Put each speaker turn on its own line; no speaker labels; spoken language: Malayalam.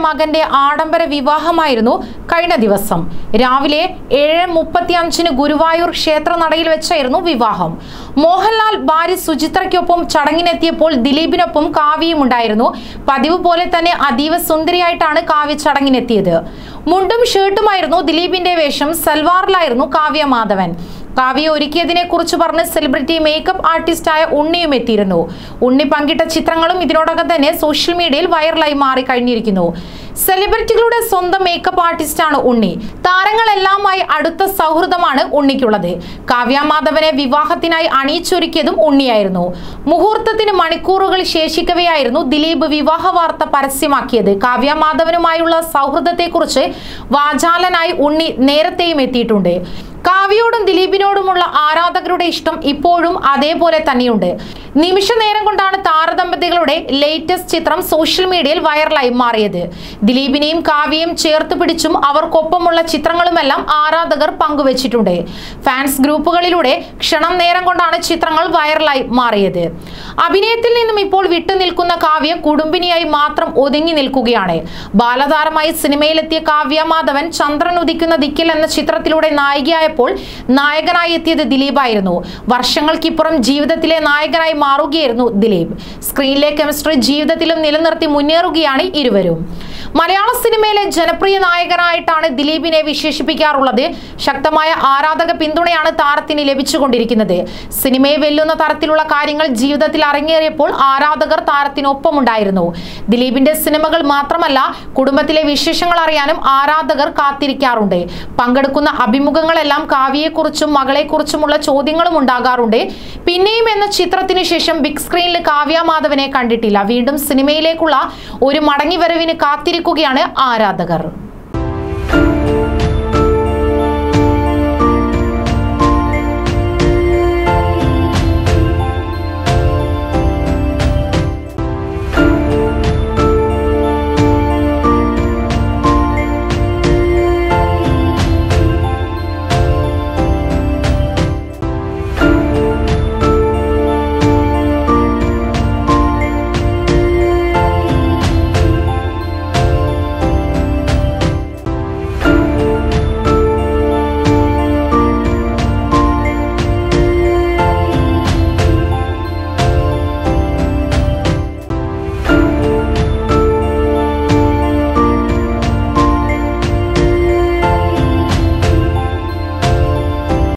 മകന്റെ ആഡംബര വിവാഹമായിരുന്നു കഴിഞ്ഞ ദിവസം രാവിലെ ഏഴ് മുപ്പത്തി അഞ്ചിന് ഗുരുവായൂർ ക്ഷേത്ര നടയിൽ വെച്ചായിരുന്നു വിവാഹം മോഹൻലാൽ ഭാര്യ സുചിത്രയ്ക്കൊപ്പം ചടങ്ങിനെത്തിയപ്പോൾ ദിലീപിനൊപ്പം കാവ്യയും ഉണ്ടായിരുന്നു പതിവ് പോലെ തന്നെ അതീവ സുന്ദരിയായിട്ടാണ് കാവ്യ ചടങ്ങിനെത്തിയത് മുണ്ടും ഷർട്ടുമായിരുന്നു ദിലീപിന്റെ വേഷം സൽവാറിലായിരുന്നു കാവ്യ മാധവൻ കാവ്യ ഒരുക്കിയതിനെ കുറിച്ച് പറഞ്ഞ് സെലിബ്രിറ്റി മേക്കപ്പ് ആർട്ടിസ്റ്റായ ഉണ്ണിയും എത്തിയിരുന്നു ഉണ്ണി പങ്കിട്ട ചിത്രങ്ങളും ഇതിനോടകം തന്നെ സോഷ്യൽ മീഡിയയിൽ വൈറലായി മാറി കഴിഞ്ഞിരിക്കുന്നു സെലിബ്രിറ്റികളുടെ സ്വന്തം മേക്കപ്പ് ആർട്ടിസ്റ്റാണ് ഉണ്ണി താരങ്ങളെല്ലാമായി അടുത്ത സൗഹൃദമാണ് ഉണ്ണിക്കുള്ളത് കാവ്യ മാധവനെ വിവാഹത്തിനായി അണിയിച്ചൊരുക്കിയതും ഉണ്ണിയായിരുന്നു മുഹൂർത്തത്തിന് മണിക്കൂറുകൾ ശേഷിക്കവെയായിരുന്നു ദിലീപ് വിവാഹ വാർത്ത പരസ്യമാക്കിയത് കാവ്യ മാധവനുമായുള്ള സൗഹൃദത്തെക്കുറിച്ച് വാചാലനായി ഉണ്ണി നേരത്തെയും എത്തിയിട്ടുണ്ട് കാവ്യയോടും ദിലീപിനോടുമുള്ള ആരാധകരുടെ ഇഷ്ടം ഇപ്പോഴും അതേപോലെ തന്നെയുണ്ട് നിമിഷ നേരം കൊണ്ടാണ് താരദമ്പതികളുടെ ലേറ്റസ്റ്റ് ചിത്രം സോഷ്യൽ മീഡിയയിൽ വൈറലായി മാറിയത് ദിലീപിനെയും കാവ്യയും ചേർത്ത് പിടിച്ചും അവർക്കൊപ്പമുള്ള ചിത്രങ്ങളുമെല്ലാം ആരാധകർ പങ്കുവച്ചിട്ടുണ്ട് ഫാൻസ് ഗ്രൂപ്പുകളിലൂടെ ക്ഷണം നേരം കൊണ്ടാണ് ചിത്രങ്ങൾ വൈറലായി മാറിയത് അഭിനയത്തിൽ നിന്നും ഇപ്പോൾ വിട്ടുനിൽക്കുന്ന കാവ്യ കുടുംബിനിയായി മാത്രം ഒതുങ്ങി നിൽക്കുകയാണ് ബാലതാരമായി സിനിമയിലെത്തിയ കാവ്യ മാധവൻ ചന്ദ്രൻ ഉദിക്കുന്ന ദിക്കിൽ എന്ന ചിത്രത്തിലൂടെ നായികയായപ്പോൾ നായകനായി എത്തിയത് ദിലീപായിരുന്നു വർഷങ്ങൾക്കിപ്പുറം ജീവിതത്തിലെ നായകനായി മാറുകയായിരുന്നു ദിലീപ് സ്ക്രീനിലെ കെമിസ്ട്രി ജീവിതത്തിലും നിലനിർത്തി മുന്നേറുകയാണ് ഇരുവരും മലയാള സിനിമയിലെ ജനപ്രിയ നായകനായിട്ടാണ് ദിലീപിനെ വിശേഷിപ്പിക്കാറുള്ളത് ശക്തമായ ആരാധക പിന്തുണയാണ് താരത്തിന് ലഭിച്ചുകൊണ്ടിരിക്കുന്നത് സിനിമയെ വെല്ലുന്ന തരത്തിലുള്ള കാര്യങ്ങൾ ജീവിതത്തിൽ അരങ്ങേറിയപ്പോൾ ആരാധകർ താരത്തിനൊപ്പമുണ്ടായിരുന്നു ദിലീപിന്റെ സിനിമകൾ മാത്രമല്ല കുടുംബത്തിലെ വിശേഷങ്ങൾ അറിയാനും ആരാധകർ കാത്തിരിക്കാറുണ്ട് പങ്കെടുക്കുന്ന അഭിമുഖങ്ങളെല്ലാം കാവ്യയെക്കുറിച്ചും മകളെക്കുറിച്ചുമുള്ള ചോദ്യങ്ങളും ഉണ്ടാകാറുണ്ട് പിന്നെയും എന്ന ചിത്രത്തിന് ശേഷം ബിഗ് സ്ക്രീനിൽ കാവ്യ മാധവനെ കണ്ടിട്ടില്ല വീണ്ടും സിനിമയിലേക്കുള്ള ഒരു മടങ്ങിവരവിന് കാത്തിരിക്കുകയാണ് ആരാധകർ